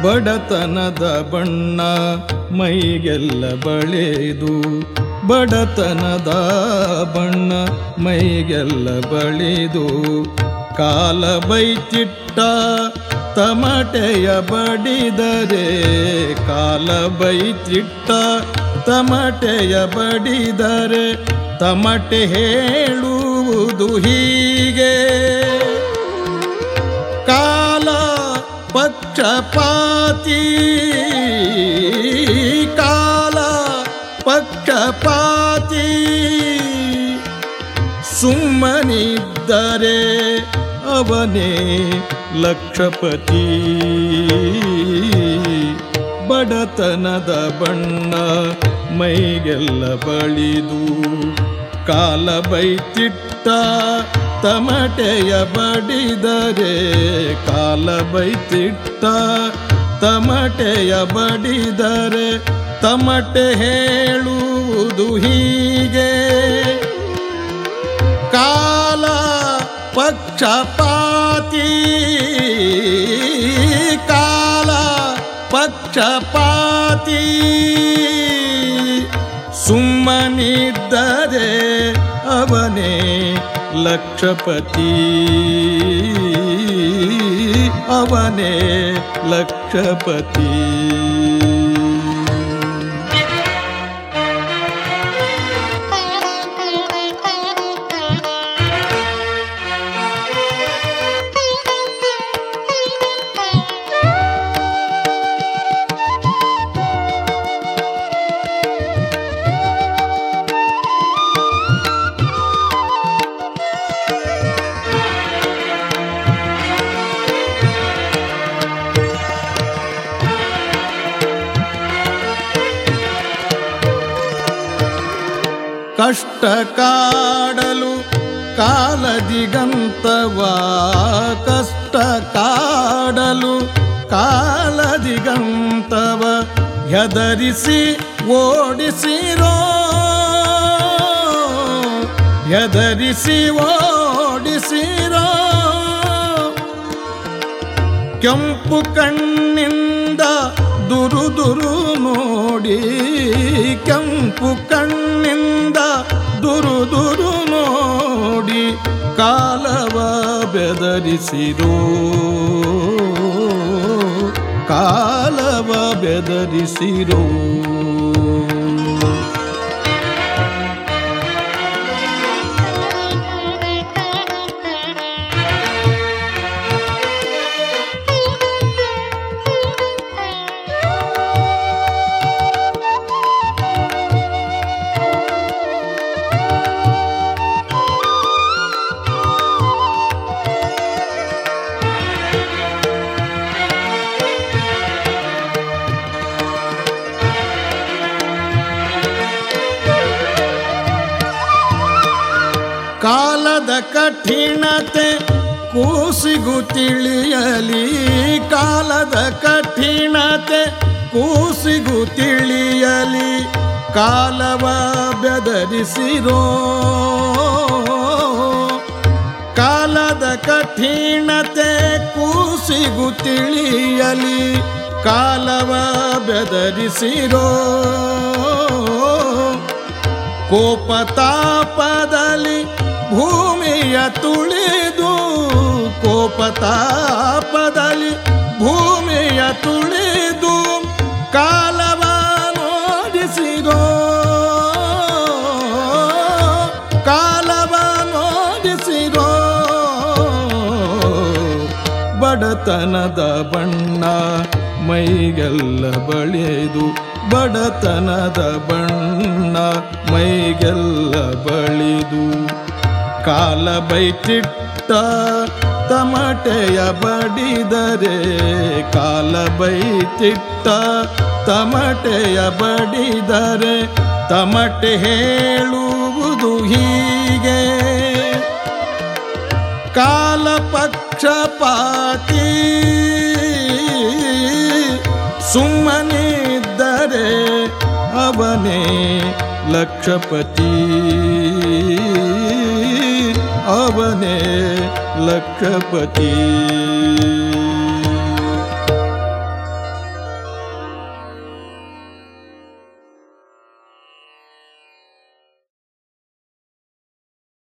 ಬಡತನದ ಬಣ್ಣ ಮೈಗೆಲ್ಲ ಬಳೆದು ಬಡತನದ ಬಣ್ಣ ಮೈಗೆಲ್ಲ ಬಳಿದು ಕಾಲ ಬೈಚಿಟ್ಟ ತಮಟೆಯ ಬಡಿದರೆ ಕಾಲ ಬೈಚಿಟ್ಟ ತಮಟೆಯ ಬಡಿದರೆ ತಮಟೆ ಹೇಳುವುದು ಹೀಗೆ ಕಾಲ ಪಕ್ಷಪಾತಿ ಕಾಲ ಪಕ್ಷಪಾತಿ ಸುಮ್ಮನಿದ್ದರೆ ಅವನೇ ಲಕ್ಷಪತಿ ಬಡತನದ ಬಣ್ಣ ಮೈಗೆಲ್ಲ ಬಳಿದು ಕಾಲ ಬೈತಿಟ್ಟ ತಮಟೆಯ ಬಡಿದರೆ ಕಾಲ ಬೈತಿಟ್ಟ ತಮಟೆಯ ಬಡಿದರೆ ತಮಟೆ ಹೇಳುವುದು ಹೀಗೆ ಕಾಲ ಪಕ್ಷಪಾತಿ ಕಾಲ ಪಕ್ಷಪಾತಿ ಸುಮ್ಮನಿದ್ದರೆ ಅವನೇ ಲಕ್ಷಪತಿ ಅವನೇ ಲಕ್ಷಪತಿ ಕಷ್ಟ ಕಾಡಲು ಕಾಲದಿಗಂತವ ಕಷ್ಟ ಕಾಡಲು ಕಾಲದಿಗಂತವ ಹೆದರಿಸಿ ಓಡಿಸಿರೋ ಹೆದರಿಸಿ ಓಡಿಸಿರೋ ಕೆಂಪು ಕಣ್ಣಿಂದ ದುರು ದುರು ನೋಡಿ ಕೆಂಪು ಕಣ್ಣಿಂದ ದುರು ದುರು ನೋಡಿ ಕಾಲವ ಬೆದರಿಸಿರೋ ಕಾಲವ ಬೆದರಿಸಿರೋ ಕಾಲದ ಕಠಿಣತೆ ಕೂಸಿಗೂ ತಿಳಿಯಲಿ ಕಾಲದ ಕಠಿಣತೆ ಕೂಸಿಗೂ ತಿಳಿಯಲಿ ಕಾಲವ ಬೆದರಿಸಿರೋ ಕಾಲದ ಕಠಿಣತೆ ಕೂಸಿಗೂ ತಿಳಿಯಲಿ ಕಾಲವ ಬೆದರಿಸಿರೋ ಕೋಪತಾಪದಲ್ಲಿ ಭೂಮಿಯ ತುಳಿದು ಕೋಪತಾಪದಲ್ಲಿ ಭೂಮಿಯ ತುಳಿದು ಕಾಲವ ನೋಡಿಸಿರೋ ಕಾಲವ ನೋಡಿಸಿರೋ ಬಡತನದ ಬಣ್ಣ ಮೈಗೆಲ್ಲ ಬಳೆದು ಬಡತನದ ಬಣ್ಣ ಮೈಗೆಲ್ಲ ಬಳಿದು ಕಾಲ ಬೈಚಿಟ್ಟ ತಮಟೆಯ ಬಡಿದರೆ ಕಾಲ ಬೈಚಿಟ್ಟ ತಮಟೆಯ ಬಡಿದರೆ ತಮಟೆ ಹೇಳುವುದು ಹೀಗೆ ಕಾಲ ಪಕ್ಷಪಾತಿ ಸುಮ್ಮನಿದ್ದರೆ ಅವನೇ ಲಕ್ಷಪತಿ ಅವನೇ ಲಕ್ಷಪತಿ